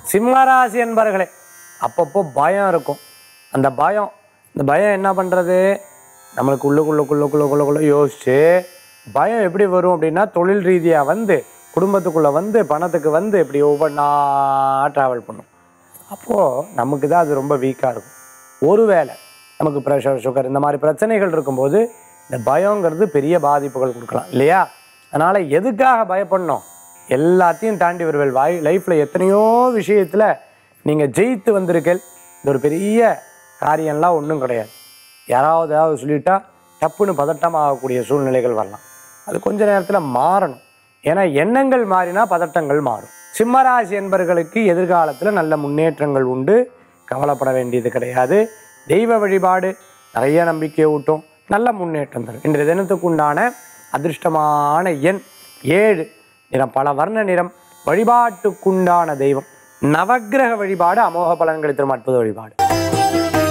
சிம்மராசி என்பர்களே அப்பப்போ பயம் இருக்கும் அந்த பயம் இந்த பயம் என்ன பண்ணுறது நம்மளுக்கு உள்ளுக்குள்ளக்குள்ளக்குள்ளக்குள்ளக்குள்ள யோசிச்சு பயம் எப்படி வரும் அப்படின்னா தொழில் ரீதியாக வந்து குடும்பத்துக்குள்ளே வந்து பணத்துக்கு வந்து இப்படி ஒவ்வொன்றா ட்ராவல் பண்ணும் அப்போது நமக்கு தான் அது ரொம்ப வீக்காக இருக்கும் ஒருவேளை நமக்கு ப்ரெஷர் சுகர் இந்த மாதிரி பிரச்சனைகள் இருக்கும்போது இந்த பயங்கிறது பெரிய பாதிப்புகள் கொடுக்கலாம் இல்லையா அதனால் எதுக்காக பயப்படணும் எல்லாத்தையும் தாண்டி வருவேல் வாய் லைஃப்பில் எத்தனையோ விஷயத்தில் நீங்கள் ஜெயித்து வந்திருக்கீர்கள் இது ஒரு பெரிய காரியம்லாம் ஒன்றும் கிடையாது யாராவது ஏதாவது சொல்லிட்டா டப்புன்னு பதட்டமாகக்கூடிய சூழ்நிலைகள் வரலாம் அது கொஞ்ச நேரத்தில் மாறணும் ஏன்னா எண்ணங்கள் மாறினா பதட்டங்கள் மாறும் சிம்மராசி என்பர்களுக்கு எதிர்காலத்தில் நல்ல முன்னேற்றங்கள் உண்டு கவலைப்பட வேண்டியது கிடையாது தெய்வ வழிபாடு நிறைய நம்பிக்கை ஊட்டும் நல்ல முன்னேற்றம் தரும் இன்றைய தினத்துக்கு உண்டான அதிர்ஷ்டமான எண் ஏழு நிறம் பல வர்ண நிறம் வழிபாட்டுக்குண்டான தெய்வம் நவக்கிரக வழிபாடு அமோக பலன்களை தரும் அற்புத வழிபாடு